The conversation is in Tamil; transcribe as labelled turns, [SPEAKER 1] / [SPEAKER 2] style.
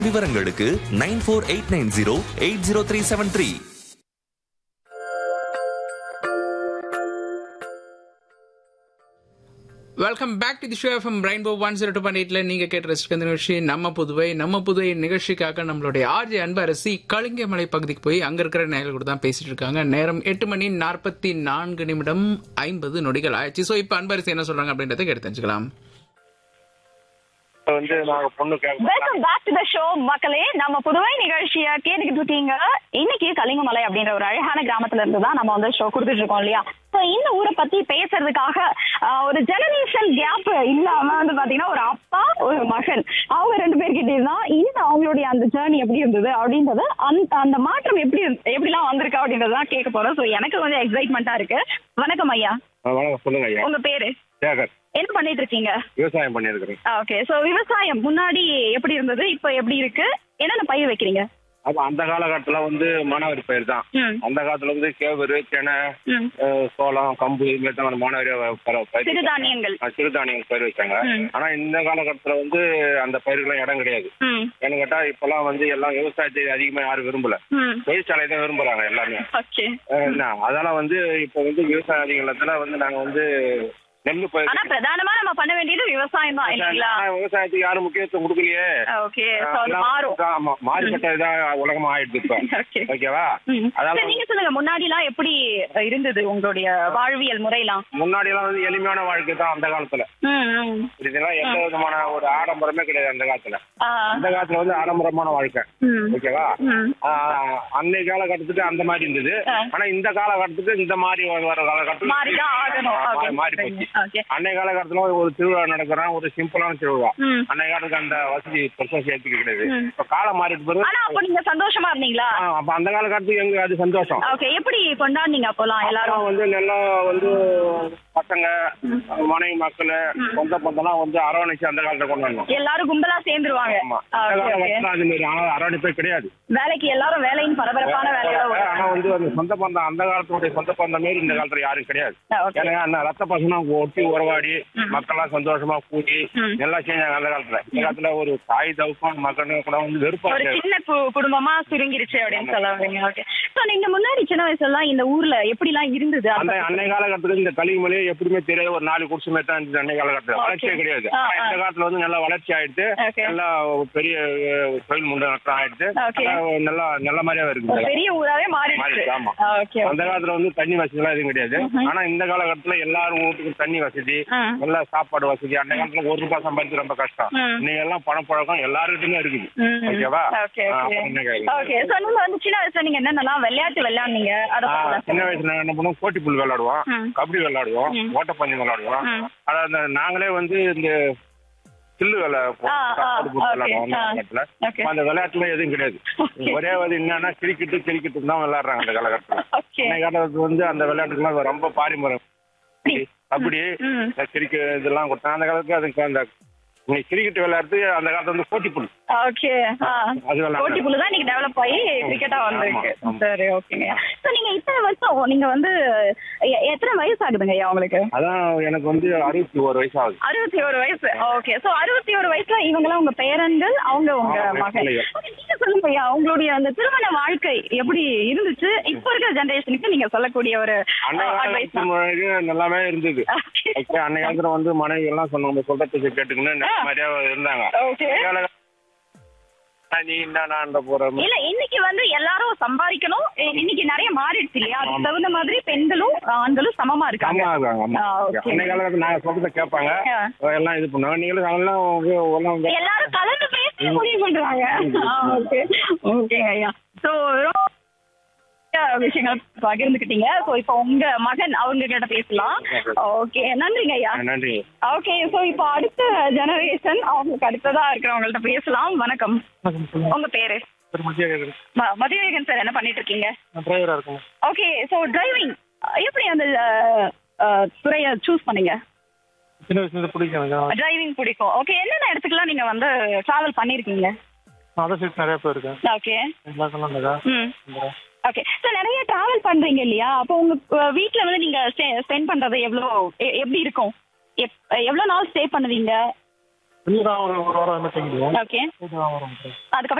[SPEAKER 1] விவரங்களுக்கு nine four eight nine zero eight zero three seven three
[SPEAKER 2] welcome back to the show FM rainbow one zero two point எயிட்ல நீங்க கேட்ட ரசிக்க இந்த நிகழ்ச்சி நம்ம புதுவை நம்ம புதுவை நிகழ்ச்சிக்காக நம்மளுடைய ஆர்ஜி அன்பரசி கலிங்கமலை பகுதிக்கு போய் அங்க இருக்கிற நேரில் கூட தான் பேசிட்டு இருக்காங்க நேரம் எட்டு மணி நாற்பத்தி நான்கு நிமிடம் ஐம்பது நொடிகள் ஆயிடுச்சு ஸோ இப்போ அன்பரசி என்ன சொல்றாங்க அப்படின்றத கேட்டு தெரிஞ்சுக்கலாம்
[SPEAKER 3] இப்ப வந்து நாங்க பொண்ணு கேட்க
[SPEAKER 4] welcome back to the show மக்களே நம்ம புதுவை நிகழ்ச்சிய கேட்டுக்கிட்டு இருக்கீங்க இன்னைக்கு கலிங்கமலை அப்படின்ற ஒரு அழகான கிராமத்துல இருந்து தான் நம்ம வந்து ஷோ கொடுத்துட்டு இருக்கோம் இல்லையா So, இந்த ஊரை பத்தி பேசுறதுக்காக ஆஹ், ஒரு ஜெனரேஷன் கேப் இல்லாம வந்து பாத்தீங்கன்னா ஒரு அப்பா ஒரு மகன் அவங்க ரெண்டு பேர்கிட்ட தான் இந்த அவங்களுடைய அந்த ஜேர்னி எப்படி இருந்தது அப்படின்றது அந்த அந்த மாற்றம் எப்படி இருந்து- எப்படிலாம் வந்திருக்கு அப்படின்றது தான் கேட்க போறோம் ஸோ எனக்கு கொஞ்சம் எக்ஸைட்மெண்டா இருக்கு வணக்கம் ஐயா
[SPEAKER 3] ஆ, வணக்கம் சொல்லுங்க ஐயா
[SPEAKER 4] உங்க பேரு
[SPEAKER 3] சேகர்
[SPEAKER 4] என்ன பண்ணிட்டு இருக்கீங்க
[SPEAKER 3] விவசாயம் பண்ணியிருக்கிறேன்
[SPEAKER 4] ஓகே சோ விவசாயம் முன்னாடி எப்படி இருந்தது இப்போ எப்படி இருக்கு என்னென்ன பயிர் வைக்கிறீங்க
[SPEAKER 3] அப்ப அந்த காலகட்டத்துல வந்து மானாவாரி பயிர் தான்
[SPEAKER 4] ம்.
[SPEAKER 3] அந்த காலத்துல வந்து கேவரு தினை
[SPEAKER 4] ம்.
[SPEAKER 3] அஹ், சோளம் கம்பு இது மாதிரி தான் மானாவாரி ப- பயிர்
[SPEAKER 4] சிறுதானியங்கள்
[SPEAKER 3] ஆ, சிறுதானியங்கள் பயிர் வச்சாங்க
[SPEAKER 4] ம்.
[SPEAKER 3] ஆனா இந்த காலகட்டத்துல வந்து அந்த பயிர்கள்லாம் இடம் கிடையாது
[SPEAKER 4] ம்
[SPEAKER 3] ஏன்னு கேட்டா இப்பெல்லாம் வந்து எல்லாம் விவசாயத்தை அதிகமா யாரும் விரும்பல
[SPEAKER 4] ம்
[SPEAKER 3] தொழிற்சாலை தான் விரும்புறாங்க எல்லாமே
[SPEAKER 4] ஓகே
[SPEAKER 3] அஹ், என்ன, அதனால வந்து இப்ப வந்து விவசாய அதிகளத்துல வந்து நாங்க வந்து நெல்லு பயிர்
[SPEAKER 4] ஆனா பிரதானமா நம்ம பண்ண வேண்டியது விவசாயம் தான் இல்லைங்களா
[SPEAKER 3] ஆனா, விவசாயத்துக்கு யாரும் முக்கியத்துவம் கொடுக்கலையே
[SPEAKER 4] ஓகே சோ அது
[SPEAKER 3] எல்லாம்
[SPEAKER 4] மாறும்
[SPEAKER 3] ஆமா மாறிப்பட்ட இதா உலகமா ஆயிடுது இப்ப
[SPEAKER 4] ஓகே
[SPEAKER 3] ஓகேவா
[SPEAKER 4] ம்.
[SPEAKER 3] அதாவது
[SPEAKER 4] சரி, நீங்க சொல்லுங்க முன்னாடி எல்லாம் எப்படி இருந்தது உங்களுடைய வாழ்வியல் முறையெல்லாம்
[SPEAKER 3] முன்னாடி எல்லாம் வந்து எளிமையான வாழ்க்கை தான் அந்த காலத்துல
[SPEAKER 4] ம், ம்.
[SPEAKER 3] இதெல்லாம் எந்த விதமான ஒரு ஆடம்பரமே கிடையாது அந்த காலத்துல
[SPEAKER 4] ஆ,
[SPEAKER 3] அந்த காலத்துல வந்து ஆடம்பரமான வாழ்க்கை
[SPEAKER 4] ம்.
[SPEAKER 3] ஓகேவா
[SPEAKER 4] ம்.
[SPEAKER 3] ஆஹ், அன்னை காலகட்டத்துக்கு அந்த மாதிரி இருந்தது
[SPEAKER 4] ஆ.
[SPEAKER 3] ஆனா இந்த காலகட்டத்துக்கு இந்த மாதிரி வர வர காலகட்டத்துக்கு
[SPEAKER 4] மாறிதான் ஆகணும்
[SPEAKER 3] ஆ,
[SPEAKER 4] ஓகே
[SPEAKER 3] மாறி போச்சு
[SPEAKER 4] ஓகே
[SPEAKER 3] அன்னை காலகட்டத்துல ஒரு திருவிழா நடக்கிறோம் ஒரு சிம்பிளான திருவிழா
[SPEAKER 4] ம்.
[SPEAKER 3] அன்னை காலத்துக்கு அந்த வசதி பெருசா சேர்த்துக்க கிடையாது
[SPEAKER 4] ம்.
[SPEAKER 3] இப்ப காலம் மாறிட்டு பிறகு
[SPEAKER 4] ஆனா அப்ப நீங்க சந்தோஷமா இருந்தீங்களா
[SPEAKER 3] ஆ, அப்ப அந்த காலகட்டத்துக்கு எங்க அது சந்தோஷம்
[SPEAKER 4] ஓகே எப்படி கொண்டாடுனீங்க அப்போலாம் எல்லாரும்
[SPEAKER 3] எல்லாரும் வந்து நல்லா வந்து பசங்க மனைவி மக்கள் சொந்த பந்தம்லாம் வந்து அரவணைச்சு அந்த காலத்தை கொண்டாடணும்
[SPEAKER 4] எல்லாரும் கும்பலா சேர்ந்துருவாங்க
[SPEAKER 3] ஆமா
[SPEAKER 4] ஆ,
[SPEAKER 3] அந்த
[SPEAKER 4] ஓகே, ஓகே.
[SPEAKER 3] காலகட்டத்துல அது மாதிரி ஆனா அரவணைப்பே கிடையாது
[SPEAKER 4] வேலைக்கு எல்லாரும் வேலையின் பரபரப்பான வேலையோட
[SPEAKER 3] ஆனா வந்து அந்த சொந்த பந்தம் அந்த காலத்துடைய சொந்த பந்தம் மாரி இந்த காலத்துல யாரும் கிடையாது
[SPEAKER 4] ஓகே
[SPEAKER 3] ஏன்னா அந்த ரத்த பசங்க ஒட்டி உறவாடி மக்கள்லாம் சந்தோஷமா கூடி
[SPEAKER 4] ம்.
[SPEAKER 3] எல்லாம் செஞ்சாங்க அந்த காலத்துல இந்த காலத்துல ஒரு தாய் தவுக்கம் மக்கள் கூட வந்து வெறுப்பா
[SPEAKER 4] ஒரு
[SPEAKER 3] இருக்காது.
[SPEAKER 4] சின்ன கு- குடும்பமா சுருங்கிருச்சு அப்படின்னு சொல்ல வரீங்க ஓகே சோ நீங்க முன்னாடி சின்ன வயசுல இந்த ஊர்ல எப்படி எல்லாம் இருந்தது அதை
[SPEAKER 3] அந்த
[SPEAKER 4] பத்தி
[SPEAKER 3] அன்னை காலகட்டத்துக்கு இந்த கலிமலையே எப்படியுமே தெரியாது ஒரு நாலு குடிசை மாதிரி தான் இருந்துச்சு அன்னை காலகட்டத்துல
[SPEAKER 4] Okay.
[SPEAKER 3] வளர்ச்சியே கிடையாது
[SPEAKER 4] ஆ,
[SPEAKER 3] ஆனா
[SPEAKER 4] ஆ.
[SPEAKER 3] இந்த காலத்துல வந்து நல்லா வளர்ச்சி ஆயிடுச்சு
[SPEAKER 4] Okay.
[SPEAKER 3] நல்லா பெரிய அஹ், தொழில் முன்னேற்றம் ஆயிடுச்சு
[SPEAKER 4] Okay.
[SPEAKER 3] நல்லா நல்லா நல்ல மாதிரியாவே
[SPEAKER 4] ஒரு
[SPEAKER 3] இருக்குது
[SPEAKER 4] பெரிய ஊராவே மாறிடுச்சு
[SPEAKER 3] மாறிடுச்சு, ஆமா.
[SPEAKER 4] ஓகே
[SPEAKER 3] அந்த காலத்துல வந்து தண்ணி வசதி எல்லாம் எதுவும் கிடையாது ஆனா இந்த காலகட்டத்துல எல்லாரும் வீட்டுக்கும் தண்ணி வசதி
[SPEAKER 4] ம்.
[SPEAKER 3] நல்ல சாப்பாடு வசதி அந்த காலத்துல ஒரு ரூபாய் சம்பாதிச்சு ரொம்ப கஷ்டம்
[SPEAKER 4] ம்.
[SPEAKER 3] இன்னைக்கு எல்லாம் பணப்பழக்கம் எல்லாருக்கிட்டுமே இருக்குது ஓகேவா
[SPEAKER 4] ஓகே
[SPEAKER 3] ஆ,
[SPEAKER 4] ஓகே
[SPEAKER 3] அப்புறம் என்ன கேக்குது?
[SPEAKER 4] ஓகே சோ நீங்க வந்து சின்ன வயசுல நீங்க என்னென்னலாம் விளையாட்டு விளையாடுனீங்க அத
[SPEAKER 3] ஆ,
[SPEAKER 4] பத்தி
[SPEAKER 3] சின்ன வயசுல என்ன பண்ணுவோம் கோட்டி புல் விளையாடுவோம்
[SPEAKER 4] ம்.
[SPEAKER 3] கபடி விளையாடுவோம் ஓட்டப்பந்தயம் விளையாடுவோம்
[SPEAKER 4] ம்.
[SPEAKER 3] அதாவது அந்த நாங்களே வந்து இந்த சில்லு விளை
[SPEAKER 4] ஆ, ஆ, okay.
[SPEAKER 3] விளையாடுவோம் அந்த
[SPEAKER 4] ஆ.
[SPEAKER 3] காலத்துல
[SPEAKER 4] Okay.
[SPEAKER 3] அந்த விளையாட்டுல எதுவும் கிடையாது
[SPEAKER 4] Okay.
[SPEAKER 3] ஒரே வந்து என்னன்னா கிரிக்கெட்டு கிரிக்கெட்டு தான் விளையாடுறாங்க அந்த காலகட்டத்துல
[SPEAKER 4] ஓகே
[SPEAKER 3] இந்த காலத்துல வந்து அந்த விளையாட்டுக்கெல்லாம் ரொம்ப பாரம்பரியம் கபடி
[SPEAKER 4] ம்.
[SPEAKER 3] கிரிக்கெட் இதெல்லாம் கொடுத்தாங்க அந்த காலத்துல அதுக்கு அந்த கிரிக்கெட் விளையாடுறது அந்த காலத்துல வந்து கோட்டி புல்
[SPEAKER 4] ஓகே
[SPEAKER 3] அது விளையாடுறாங்க.
[SPEAKER 4] போட்டி புல்லு தான் இன்னைக்கு டெவலப் ஆகி கிரிக்கெட்டா வந்திருக்கு
[SPEAKER 3] ஆமா, ஆமா.
[SPEAKER 4] சரி ஓகேங்க சோ நீங்க இத்தனை வருஷம் நீங்க வந்து எ- எத்தனை வயசு ஆகுதுங்க ஐயா உங்களுக்கு
[SPEAKER 3] அதான் எனக்கு வந்து அறுபத்தி ஒரு வயசு ஆகுது
[SPEAKER 4] அறுபத்தி ஒரு வயசு ஓகே சோ அறுபத்தி ஒரு வயசுல இவங்கெல்லாம் உங்க பேரன்கள் அவங்க உங்க
[SPEAKER 3] ஆமா,
[SPEAKER 4] மகன்
[SPEAKER 3] பிள்ளைகள்.
[SPEAKER 4] Okay, நீங்க சொல்லுங்க ஐயா உங்களுடைய அந்த திருமண வாழ்க்கை எப்படி இருந்துச்சு இப்ப இருக்கிற ஜெனரேஷனுக்கு நீங்க சொல்லக்கூடிய ஒரு
[SPEAKER 3] அன்னை
[SPEAKER 4] அட்வைஸ்
[SPEAKER 3] காலத்து முறைக்கு நல்லாவே இருந்தது ஓகே அன்னை காலத்துல வந்து மனைவி எல்லாம் சொன்னாங்க சொல்றதுக்கு கேட்டுக்கின்னு நல்ல மாதிரியா இருந்தாங்க
[SPEAKER 4] ஓகே
[SPEAKER 3] வேலை- நீ என்ன போற
[SPEAKER 4] இல்ல இன்னைக்கு வந்து எல்லாரும் சம்பாதிக்கணும் இ- இன்னைக்கு நிறைய மாறிடுச்சு இல்லையா அதுக்கு தகுந்த மாதிரி பெண்களும் ஆண்களும் சமமா இருக்காங்க
[SPEAKER 3] ஆமா இருக்காங்க ஆமா
[SPEAKER 4] ஆ, okay.
[SPEAKER 3] அன்னை காலத்துல நாங்க சொல்றத கேட்பாங்க
[SPEAKER 4] ஆ.
[SPEAKER 3] எல்லாம் இது பண்ணுவாங்க நீங்களும் எல்லாம் உங்க- எல்லாம்
[SPEAKER 4] எல்லாரும் கலந்து பேசி முடிவு பண்றாங்க ஓகே ஓகே ஐயா சோ விஷயங்கள் பகிர்ந்துக்கிட்டீங்க சோ இப்போ உங்க மகன் அவங்க கிட்ட பேசலாம் ஓகே நன்றிங்க ஐயா
[SPEAKER 3] நன்றி
[SPEAKER 4] ஓகே சோ இப்போ அடுத்த ஜெனரேஷன் அவங்களுக்கு அடுத்ததா இருக்கிறவங்கள்ட்ட பேசலாம் வணக்கம் உங்க பேரு ம- மதியழகன் சார் என்ன பண்ணிட்டு இருக்கீங்க
[SPEAKER 3] டிரைவரா இருக்கும்
[SPEAKER 4] ஓகே சோ டிரைவிங் எப்படி அந்த அஹ், அஹ், துறையை சூஸ் பண்ணீங்க
[SPEAKER 3] சின்ன வயசுல இருந்து பிடிக்கும் எனக்கு
[SPEAKER 4] டிரைவிங் பிடிக்கும் ஓகே என்னென்ன இடத்துக்குலாம் நீங்க வந்து டிராவல் பண்ணிருக்கீங்க
[SPEAKER 3] அதர் சைட் நிறைய போயிருக்கேன்
[SPEAKER 4] ஓகே
[SPEAKER 3] எல்லாருக்கும்
[SPEAKER 4] ம் ஓகே ஸோ நிறைய டிராவல் பண்றீங்க இல்லையா அப்போ உங்க அஹ், வீட்ல வந்து நீங்க ஸ்பெண்ட் பண்றது எவ்வளோ எ- எப்படி இருக்கும் எப்- எவ்வளவு நாள் ஸ்டே பண்ணுவீங்க
[SPEAKER 5] வெளியே தான் ஒரு ஒரு வாரம் என்ன செய்யுங்க
[SPEAKER 4] ஓகே
[SPEAKER 5] வரும்
[SPEAKER 4] அதுக்கப்புறம்